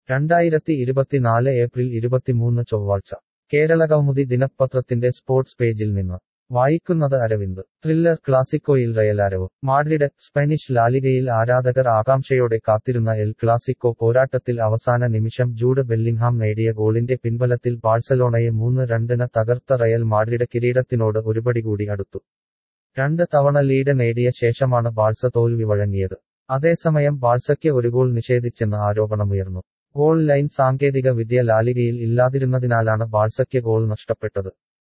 രണ്ടായിരത്തി ഇരുപത്തിനാല് ഏപ്രിൽ ഇരുപത്തിമൂന്ന് ചൊവ്വാഴ്ച കേരള കൗമുദി ദിനപത്രത്തിന്റെ സ്പോർട്സ് പേജിൽ നിന്ന് വായിക്കുന്നത് അരവിന്ദ് ത്രില്ലർ ക്ലാസിക്കോയിൽ റയലാരവ് മാഡ്രിഡ് സ്പാനിഷ് ലാലിഗയിൽ ആരാധകർ ആകാംക്ഷയോടെ കാത്തിരുന്ന എൽ ക്ലാസിക്കോ പോരാട്ടത്തിൽ അവസാന നിമിഷം ജൂഡ് ബെല്ലിംഗ്ഹാം നേടിയ ഗോളിന്റെ പിൻബലത്തിൽ ബാഴ്സലോണയെ മൂന്ന് രണ്ടിന് തകർത്ത റയൽ മാഡ്രിഡ് കിരീടത്തിനോട് ഒരുപടി കൂടി അടുത്തു രണ്ട് തവണ ലീഡ് നേടിയ ശേഷമാണ് ബാഴ്സ തോൽവി വഴങ്ങിയത് അതേസമയം ബാഴ്സയ്ക്ക് ഒരു ഗോൾ നിഷേധിച്ചെന്ന് ആരോപണമുയർന്നു ഗോൾ ലൈൻ സാങ്കേതിക വിദ്യ ലാലിഗയിൽ ഇല്ലാതിരുന്നതിനാലാണ് ബാഴ്സയ്ക്ക് ഗോൾ നഷ്ടപ്പെട്ടത്